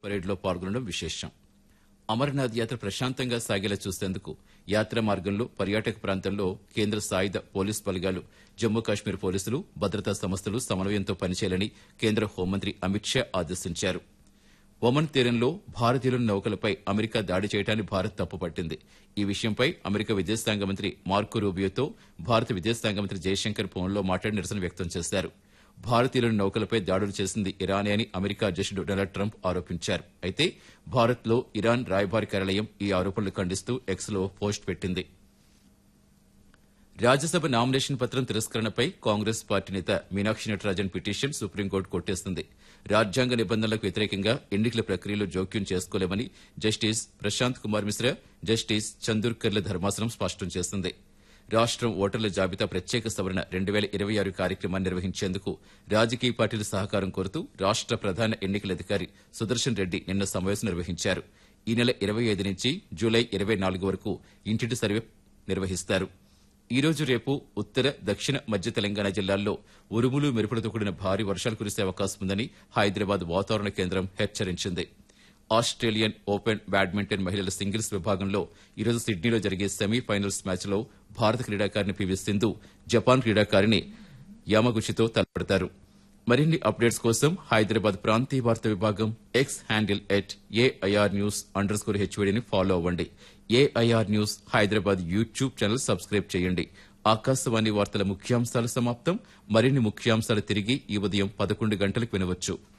పరేడ్లో పాల్గొనడం విశేషం అమర్నాథ్ యాత్ర ప్రశాంతంగా సాగేలా చూసేందుకు యాత్ర మార్గంలో పర్యాటక ప్రాంతంలో కేంద్ర సాయుధ పోలీస్ బలగాలు జమ్మూ కాశ్మీర్ పోలీసులు భద్రతా సంస్థలు సమన్వయంతో పనిచేయాలని కేంద్ర హోంమంత్రి అమిత్ షా ఆదేశించారు ఒమన్ తీరంలో భారతీయుల నౌకలపై అమెరికా దాడి చేయడాన్ని భారత్ తప్పుపట్టింది ఈ విషయంపై అమెరికా విదేశాంగ మంత్రి మార్కో రూబియోతో భారత విదేశాంగ మంత్రి జయశంకర్ ఫోన్లో మాట్లాడి నిరసన వ్యక్తం చేశారు భారతీయుల నౌకలపై దాడులు చేసింది ఇరానే అని అమెరికా అధ్యక్షుడు డొనాల్డ్ ట్రంప్ ఆరోపించారు అయితే భారత్లో ఇరాన్ రాయబారి కార్యాలయం ఈ ఆరోపణలు ఖండిస్తూ ఎక్స్లో పోస్ట్ పెట్టింది రాజ్యసభ నామినేషన్ పత్రం తిరస్కరణపై కాంగ్రెస్ పార్టీ నేత మీనాక్షి నటరాజన్ పిటిషన్ సుప్రీంకోర్టు కొట్టేసింది రాజ్యాంగ నిబంధనలకు వ్యతిరేకంగా ఎన్నికల ప్రక్రియలో జోక్యం చేసుకోలేమని జస్టిస్ ప్రశాంత్ కుమార్ మిశ్రా జస్టిస్ చందూర్కర్ల ధర్మాసనం స్పష్టం చేసింది రాష్ట్రం ఓటర్ల జాబితా ప్రత్యేక సవరణ రెండు వేల ఇరవై ఆరు కార్యక్రమాన్ని నిర్వహించేందుకు రాజకీయ పార్టీల సహకారం కోరుతూ రాష్ట్ర ప్రధాన ఎన్నికల అధికారి సుదర్శన్ రెడ్డి నిన్న సమావేశం నిర్వహించారు ఈ నెల ఇరవై ఐదు నుంచి జూలై ఇరవై నాలుగు వరకు ఇంటింటి సర్వే నిర్వహిస్తారు ఈ రోజు రేపు ఉత్తర దక్షిణ మధ్య తెలంగాణ జిల్లాల్లో ఉరుములు మెరుపులతో కూడిన భారీ వర్షాలు కురిసే అవకాశం ఉందని హైదరాబాద్ వాతావరణ కేంద్రం హెచ్చరించింది ఆస్ట్రేలియన్ ఓపెన్ బ్యాడ్మింటన్ మహిళల సింగిల్స్ విభాగంలో ఈరోజు సిడ్నీలో జరిగే సెమీఫైనల్స్ మ్యాచ్లో భారత క్రీడాకారిణి పివి సింధు జపాన్ క్రీడాకారిణి యామగుచితో తలపడతారు మరిన్ని అప్డేట్స్ కోసం హైదరాబాద్ ప్రాంతీయ వార్తా విభాగం X handle at AIR news underscore హెచ్వీడీని ఫాలో అవ్వండి AIR news Hyderabad YouTube channel subscribe చేయండి ఆకాశవాణి వార్తల ముఖ్యాంశాలు సమాప్తం మరిన్ని ముఖ్యాంశాలు తిరిగి ఈ ఉదయం పదకొండు గంటలకు వినవచ్చు